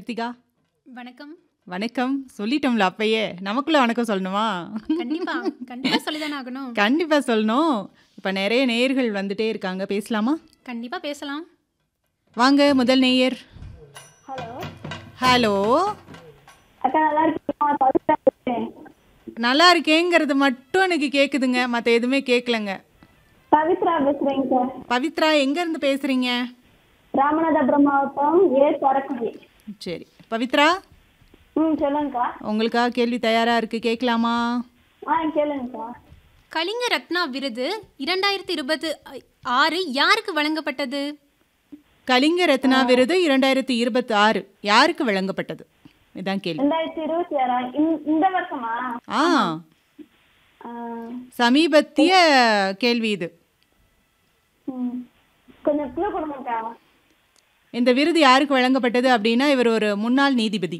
கீர்த்திகா வணக்கம் வணக்கம் சொல்லிட்டோம்ல அப்பயே நமக்குள்ள வணக்கம் சொல்லணுமா கண்டிப்பா கண்டிப்பா சொல்லிதானே ஆகணும் கண்டிப்பா சொல்லணும் இப்ப நிறைய நேயர்கள் வந்துட்டே இருக்காங்க பேசலாமா கண்டிப்பா பேசலாம் வாங்க முதல் நேயர் ஹலோ ஹலோ அக்கா நல்லா இருக்கீங்களா பவித்ரா பேசுறேன் நல்லா இருக்கேங்கிறது மட்டும் எனக்கு கேக்குதுங்க மற்ற எதுவுமே கேட்கலங்க பவித்ரா பேசுறேங்க சார் பவித்ரா எங்க இருந்து பேசுறீங்க ராமநாதபுரம் மாவட்டம் ஏ சரக்குடி சரி பவித்ரா ம் சொல்லுங்கக்கா உங்களுக்காக கேள்வி தயாரா இருக்கு கேட்கலாமா ஆ கேளுங்கக்கா கலிங்க ரத்னா விருது இரண்டாயிரத்தி இருபது ஆறு யாருக்கு வழங்கப்பட்டது கலிங்க ரத்னா விருது இரண்டாயிரத்தி இருபத்தி ஆறு யாருக்கு வழங்கப்பட்டது இதான் கேள்வி ரெண்டாயிரத்தி இருபத்தி ஆறா இந்த- இந்த வருஷமா ஆ ஆ, சமீபத்திய கேள்வி இது ம். கொஞ்சம் க்ளூ கொடுங்கக்கா இந்த விருது யாருக்கு வழங்கப்பட்டது அப்படின்னா இவர் ஒரு முன்னாள் நீதிபதி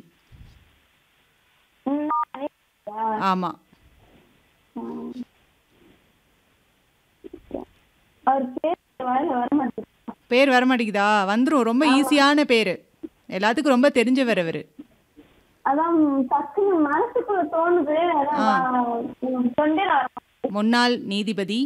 ம், ஆமா அவர் பேர் வர வர மாட்டேங்குது பேர் வரமாட்டேங்குதா வந்துரும் ரொம்ப ஈஸியான பேர் எல்லாத்துக்கும் ரொம்ப தெரிஞ்சவர் அவர் அதான் டக்குன்னு மனசுக்குள்ள தோணுது அதான் ம், தொண்டையில வர மாட்டேங்குது. முன்னாள் நீதிபதி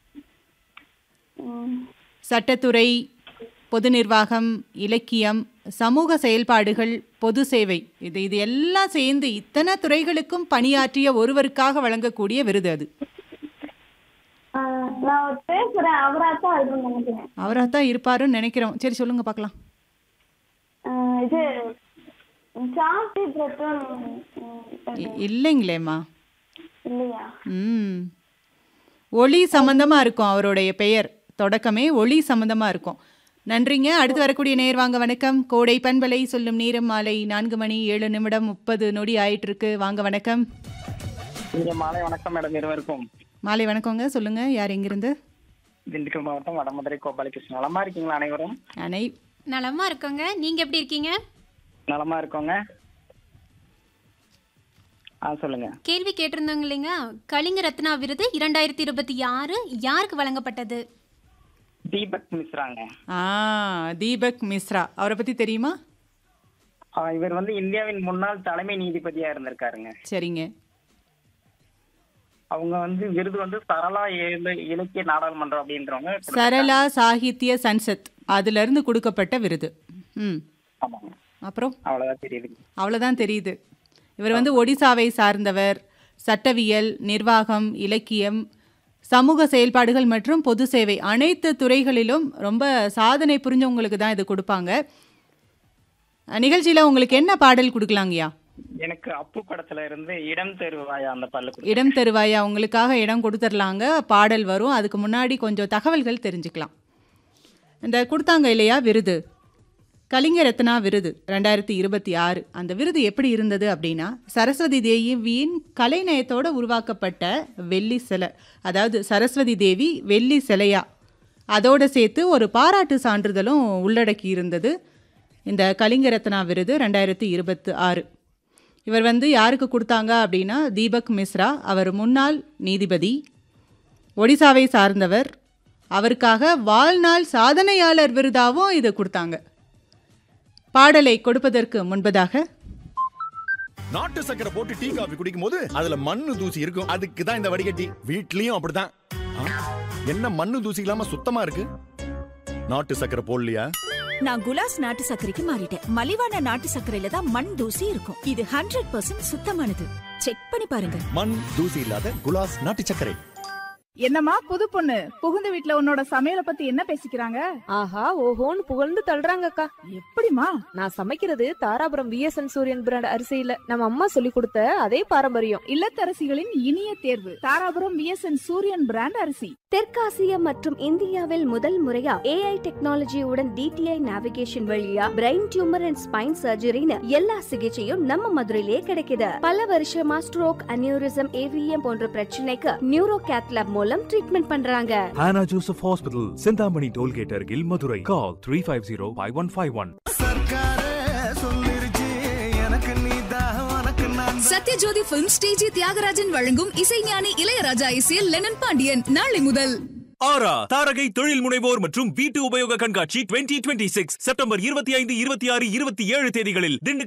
ம். சட்டத்துறை பொது நிர்வாகம் இலக்கியம் சமூக செயல்பாடுகள் பொது சேவை இது இது எல்லாம் சேர்ந்து இத்தனை துறைகளுக்கும் பணியாற்றிய ஒருவருக்காக வழங்கக்கூடிய விருது அது ஆ, நான் ஒரு பேசுறேன் அவரா தான் இருக்குன்னு நினைக்கிறேன் அவராக தான் இருப்பாருன்னு நினைக்கிறோம் சரி சொல்லுங்க பார்க்கலாம் ஆ, இது சாந்தி பிரதம் இ- இல்லைங்களேம்மா இல்லையா ம் ஒளி சம்பந்தமா இருக்கும் அவருடைய பெயர் தொடக்கமே ஒளி சம்பந்தமா இருக்கும் நன்றிங்க அடுத்து வரக்கூடிய நேர் வாங்க வணக்கம் கோடை பண்பலை சொல்லும் நேரம் மாலை நான்கு மணி ஏழு நிமிடம் முப்பது நொடி ஆயிட்டு இருக்கு வாங்க வணக்கம் இங்க மாலை வணக்கம் மேடம் இருவருக்கும் மாலை வணக்கங்க சொல்லுங்க யார் எங்கிருந்து திண்டுக்கல் மாவட்டம் வடமதுரை கோபாலகிருஷ்ணன் நலமா இருக்கீங்களா அனைவரும் அனை நலமா இருக்கோங்க நீங்க எப்படி இருக்கீங்க நலமா இருக்கோங்க ஆ சொல்லுங்க கேள்வி கேட்டிருந்தாங்க இல்லைங்க கலிங்க ரத்னா விருது இரண்டாயிரத்தி இருபத்தி ஆறு யாருக்கு வழங்கப்பட்டது தீபக் மிஸ்ராங்க ஆ தீபக் மிஸ்ரா அவரை பத்தி தெரியுமா ஆ, இவர் வந்து இந்தியாவின் முன்னாள் தலைமை நீதிபதியா இருந்திருக்காருங்க சரிங்க அவங்க வந்து விருது வந்து சரளா இல- இலக்கிய நாடாளுமன்றம் அப்படின்றவங்க சரளா சாகித்ய சன்சத் அதுல இருந்து கொடுக்கப்பட்ட விருது ம் ஆமாங்க அப்புறம் அவ்வளவுதான் தெரியுது அவ்வளோதான் தெரியுது இவர் வந்து ஒடிசாவை சார்ந்தவர் சட்டவியல் நிர்வாகம் இலக்கியம் சமூக செயல்பாடுகள் மற்றும் பொது சேவை அனைத்து துறைகளிலும் ரொம்ப சாதனை புரிஞ்சவங்களுக்கு தான் இது கொடுப்பாங்க நிகழ்ச்சியில் உங்களுக்கு என்ன பாடல் கொடுக்கலாங்கய்யா எனக்கு அப்பு படத்துல இருந்து இடம் தேர்வாயா அந்த பல்லு கொடு- இடம் தருவாயா உங்களுக்காக இடம் கொடுத்துர்லாங்க பாடல் வரும் அதுக்கு முன்னாடி கொஞ்சம் தகவல்கள் தெரிஞ்சுக்கலாம் இந்த கொடுத்தாங்க இல்லையா விருது கலிங்க ரத்னா விருது ரெண்டாயிரத்தி இருபத்தி ஆறு அந்த விருது எப்படி இருந்தது அப்படின்னா சரஸ்வதி தேவியின் கலைநயத்தோட உருவாக்கப்பட்ட வெள்ளி சிலை அதாவது சரஸ்வதி தேவி வெள்ளி சிலையா அதோட சேர்த்து ஒரு பாராட்டு சான்றிதழும் உள்ளடக்கி இருந்தது இந்த கலிங்க ரத்னா விருது ரெண்டாயிரத்தி இருபத்தி ஆறு இவர் வந்து யாருக்கு கொடுத்தாங்க அப்படின்னா தீபக் மிஸ்ரா அவர் முன்னாள் நீதிபதி ஒடிசாவை சார்ந்தவர் அவருக்காக வாழ்நாள் சாதனையாளர் விருதாவும் இது கொடுத்தாங்க பாடலை கொடுப்பதற்கு முன்பதாக நாட்டு சக்கரை போட்டு டீ காபி குடிக்கும் போது அதுல மண்ணு தூசி இருக்கும் அதுக்கு தான் இந்த வடிகட்டி வீட்லயும் அப்படிதான் ஆ, என்ன மண்ணு தூசி இல்லாம சுத்தமா இருக்கு நாட்டு சக்கரை போடலையா நான் குலாஸ் நாட்டு சர்க்கரைக்கு மாறிட்டேன் மலிவான நாட்டு சர்க்கரையில தான் மண் தூசி இருக்கும் இது ஹண்ட்ரட் பர்சன்ட் சுத்தமானது செக் பண்ணி பாருங்க மண் தூசி இல்லாத குலாஸ் நாட்டு சர்க்கரை என்னம்மா புது பொண்ணு புகுந்த வீட்ல உன்னோட சமையல பத்தி என்ன பேசிக்கிறாங்க ஆஹா ஓஹோன்னு புகழ்ந்து தள்ளுறாங்கக்கா எப்படிமா நான் சமைக்கிறது தாராபுரம் விஎஸ்என் சூரியன் பிராண்ட் அரிசியில நம்ம அம்மா சொல்லி கொடுத்த அதே பாரம்பரியம் இல்லத்தரசிகளின் இனிய தேர்வு தாராபுரம் விஎஸ்என் சூரியன் பிராண்ட் அரிசி தெற்காசியா மற்றும் இந்தியாவில் முதல் முறையா ஏஐ டெக்னாலஜியுடன் டிடிஐ நேவிகேஷன் வழியா பிரெயின் டியூமர் அண்ட் ஸ்பைன் சர்ஜரின்னு எல்லா சிகிச்சையும் நம்ம மதுரையிலேயே கிடைக்குது பல வருஷமா ஸ்ட்ரோக் அனியூரிசம் ஏவிஎம் போன்ற பிரச்சனைக்கு நியூரோ கேத்லாப் மூலம் ட்ரீட்மெண்ட் பண்றாங்க Hannah Joseph Hospital, Sindhamani Tollgate Argil, Madurai. Call 350-5151. Sathyajothi film ஸ்டேஜி தியாகராஜன் வழங்கும் இசைஞானி இளையராஜா இசையில் லெனன் பாண்டியன் நாளை முதல் ஆரா தாரகை தொழில் முனைவோர் மற்றும் வீட்டு உபயோக கண்காட்சி 2026 செப்டம்பர் இருபத்தி ஐந்து இருபத்தி ஆறு இருபத்தி ஏழு தேதிகளில் திண்டுக்கல்